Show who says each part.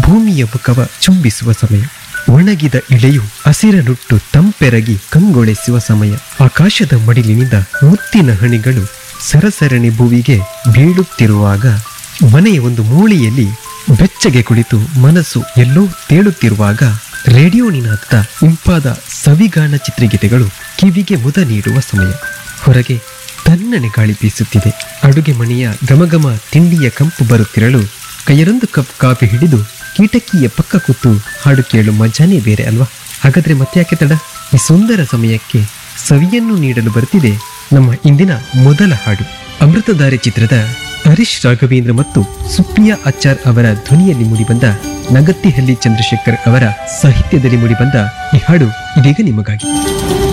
Speaker 1: ಭೂಮಿಯ ಮುಖವ ಚುಂಬಿಸುವ ಸಮಯ ಒಣಗಿದ ಇಳೆಯು ಹಸಿರನುಟ್ಟು ತಂಪೆರಗಿ ಕಂಗೊಳಿಸುವ ಸಮಯ ಆಕಾಶದ ಮಡಿಲಿನಿಂದ ಮುತ್ತಿನ ಹಣಿಗಳು ಸರಸರಣಿ ಭುವಿಗೆ ಬೀಳುತ್ತಿರುವಾಗ ಮನೆಯ ಒಂದು ಮೂಲೆಯಲ್ಲಿ ಬೆಚ್ಚಗೆ ಕುಳಿತು ಮನಸ್ಸು ಎಲ್ಲೋ ತೇಳುತ್ತಿರುವಾಗ ರೇಡಿಯೋ ನಿನಾದ ಇಂಪಾದ ಸವಿಗಾನ ಚಿತ್ರಗೀತೆಗಳು ಕಿವಿಗೆ ಮುದ ನೀಡುವ ಸಮಯ ಹೊರಗೆ ತನ್ನನೆ ಗಾಳಿ ಬೀಸುತ್ತಿದೆ ಅಡುಗೆ ಮನೆಯ ಘಮಘಮ ತಿಂಡಿಯ ಕಂಪು ಬರುತ್ತಿರಲು ಕೈಯರೊಂದು ಕಪ್ ಕಾಫಿ ಹಿಡಿದು ಕೀಟಕಿಯ ಪಕ್ಕ ಕೂತು ಹಾಡು ಕೇಳು ಮಜಾನೇ ಬೇರೆ ಅಲ್ವಾ ಹಾಗಾದ್ರೆ ಮತ್ತೆ ಯಾಕೆ ತಡ ಈ ಸುಂದರ ಸಮಯಕ್ಕೆ ಸವಿಯನ್ನು ನೀಡಲು ಬರ್ತಿದೆ ನಮ್ಮ ಇಂದಿನ ಮೊದಲ ಹಾಡು ಅಮೃತಧಾರೆ ಚಿತ್ರದ ಹರೀಶ್ ರಾಘವೇಂದ್ರ ಮತ್ತು ಸುಪ್ರಿಯಾ ಆಚಾರ್ ಅವರ ಧ್ವನಿಯಲ್ಲಿ ಮೂಡಿಬಂದ ನಗತ್ತಿಹಳ್ಳಿ ಚಂದ್ರಶೇಖರ್ ಅವರ ಸಾಹಿತ್ಯದಲ್ಲಿ ಮೂಡಿಬಂದ ಈ ಹಾಡು ಇದೀಗ ನಿಮಗಾಗಿ